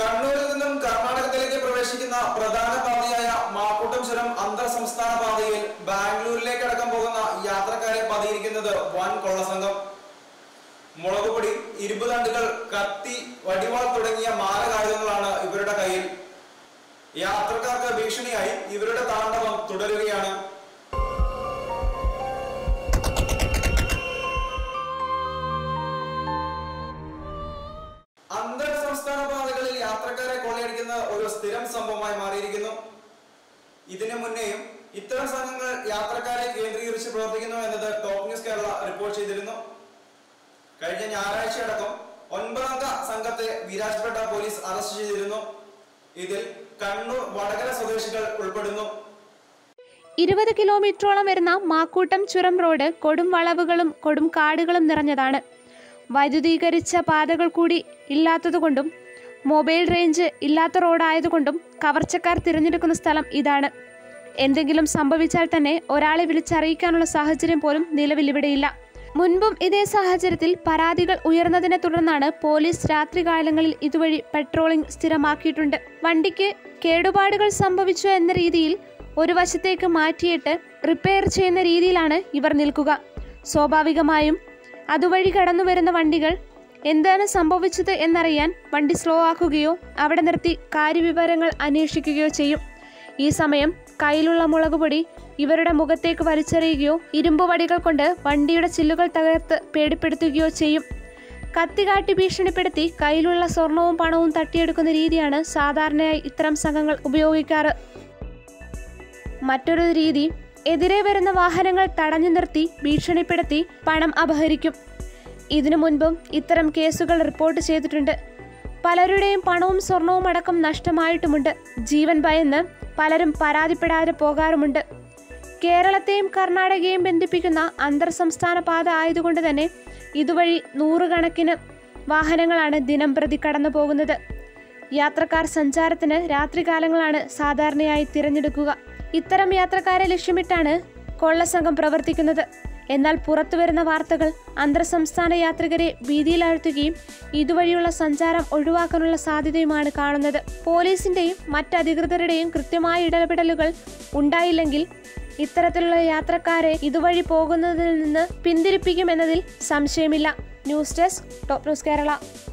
കണ്ണൂരിൽ നിന്നും കർണാടകത്തിലേക്ക് പ്രവേശിക്കുന്ന പ്രധാന പാതയായ മാക്കൂട്ടം ചുരം അന്തർ സംസ്ഥാന പാതയിൽ ബാംഗ്ലൂരിലേക്ക് അടക്കം പോകുന്ന യാത്രക്കാരെ പതിയിരിക്കുന്നത് വൻ കൊള്ളസംഘം മുളകുപൊടി ഇരുമ്പ് തണ്ടുകൾ കത്തി വടിവാൾ തുടങ്ങിയ മാരകായുധങ്ങളാണ് ഇവരുടെ കയ്യിൽ യാത്രക്കാർക്ക് ഭീഷണിയായി ഇവരുടെ താണ്ഡവം തുടരുകയാണ് അന്തർ സംസ്ഥാന പാതകളിൽ യാത്രക്കാരെ കൊള്ളയടിക്കുന്ന ഒരു സ്ഥിരം സംഭവമായി മാറിയിരിക്കുന്നു ഇതിനു മുന്നേയും ഇത്തരം സംഘങ്ങൾ യാത്രക്കാരെ കേന്ദ്രീകരിച്ച് പ്രവർത്തിക്കുന്നു എന്നത് ടോപ്പ് ന്യൂസ് കേരള റിപ്പോർട്ട് ചെയ്തിരുന്നു കഴിഞ്ഞ ഞായറാഴ്ച അടക്കം ഒൻപതംഗ സംഘത്തെ വിരാജ്പേട്ട പോലീസ് അറസ്റ്റ് ചെയ്തിരുന്നു ഇതിൽ കണ്ണൂർ വടകര സ്വദേശികൾ ഉൾപ്പെടുന്നു ഇരുപത് കിലോമീറ്ററോളം വരുന്ന മാക്കൂട്ടം ചുരം റോഡ് കൊടും വളവുകളും കൊടും കാടുകളും നിറഞ്ഞതാണ് വൈദ്യുതീകരിച്ച പാതകൾ കൂടി ഇല്ലാത്തതുകൊണ്ടും മൊബൈൽ റേഞ്ച് ഇല്ലാത്ത റോഡായതുകൊണ്ടും കവർച്ചക്കാർ തിരഞ്ഞെടുക്കുന്ന സ്ഥലം ഇതാണ് എന്തെങ്കിലും സംഭവിച്ചാൽ തന്നെ ഒരാളെ വിളിച്ചറിയിക്കാനുള്ള സാഹചര്യം പോലും നിലവിൽ ഇവിടെയില്ല മുൻപും ഇതേ സാഹചര്യത്തിൽ പരാതികൾ ഉയർന്നതിനെ തുടർന്നാണ് പോലീസ് രാത്രികാലങ്ങളിൽ ഇതുവഴി പെട്രോളിംഗ് സ്ഥിരമാക്കിയിട്ടുണ്ട് വണ്ടിക്ക് കേടുപാടുകൾ സംഭവിച്ചു എന്ന രീതിയിൽ ഒരു വശത്തേക്ക് മാറ്റിയിട്ട് റിപ്പയർ ചെയ്യുന്ന രീതിയിലാണ് ഇവർ നിൽക്കുക സ്വാഭാവികമായും അതുവഴി കടന്നു വരുന്ന വണ്ടികൾ എന്താണ് സംഭവിച്ചത് എന്നറിയാൻ വണ്ടി സ്ലോ ആക്കുകയോ അവിടെ നിർത്തി കാര്യവിവരങ്ങൾ അന്വേഷിക്കുകയോ ചെയ്യും ഈ സമയം കയ്യിലുള്ള മുളകുപൊടി ഇവരുടെ മുഖത്തേക്ക് വലിച്ചെറിയുകയോ ഇരുമ്പ് വടികൾ കൊണ്ട് വണ്ടിയുടെ ചില്ലുകൾ തകർത്ത് പേടിപ്പെടുത്തുകയോ ചെയ്യും കത്തി കാട്ടി ഭീഷണിപ്പെടുത്തി കയ്യിലുള്ള സ്വർണവും പണവും തട്ടിയെടുക്കുന്ന രീതിയാണ് സാധാരണയായി ഇത്തരം സംഘങ്ങൾ ഉപയോഗിക്കാറ് മറ്റൊരു രീതി എതിരെ വരുന്ന വാഹനങ്ങൾ തടഞ്ഞു നിർത്തി ഭീഷണിപ്പെടുത്തി പണം അപഹരിക്കും ഇതിനു മുൻപും ഇത്തരം കേസുകൾ റിപ്പോർട്ട് ചെയ്തിട്ടുണ്ട് പലരുടെയും പണവും സ്വർണവും അടക്കം നഷ്ടമായിട്ടുമുണ്ട് ജീവൻ ഭയന്ന് പലരും പരാതിപ്പെടാതെ പോകാറുമുണ്ട് കേരളത്തെയും കർണാടകയെയും ബന്ധിപ്പിക്കുന്ന അന്തർ സംസ്ഥാന പാത ആയതുകൊണ്ട് തന്നെ ഇതുവഴി നൂറുകണക്കിന് വാഹനങ്ങളാണ് ദിനം പ്രതി കടന്നു പോകുന്നത് യാത്രക്കാർ സഞ്ചാരത്തിന് രാത്രികാലങ്ങളാണ് സാധാരണയായി തിരഞ്ഞെടുക്കുക ഇത്തരം യാത്രക്കാരെ ലക്ഷ്യമിട്ടാണ് കൊള്ളസംഘം പ്രവർത്തിക്കുന്നത് എന്നാൽ പുറത്തു വരുന്ന വാർത്തകൾ അന്തർ സംസ്ഥാന യാത്രികരെ ഭീതിയിലാഴ്ത്തുകയും ഇതുവഴിയുള്ള സഞ്ചാരം ഒഴിവാക്കാനുള്ള സാധ്യതയുമാണ് കാണുന്നത് പോലീസിന്റെയും മറ്റധികൃതരുടെയും കൃത്യമായ ഇടപെടലുകൾ ഉണ്ടായില്ലെങ്കിൽ ഇത്തരത്തിലുള്ള യാത്രക്കാരെ ഇതുവഴി പോകുന്നതിൽ നിന്ന് പിന്തിരിപ്പിക്കുമെന്നതിൽ സംശയമില്ല news desk top news Kerala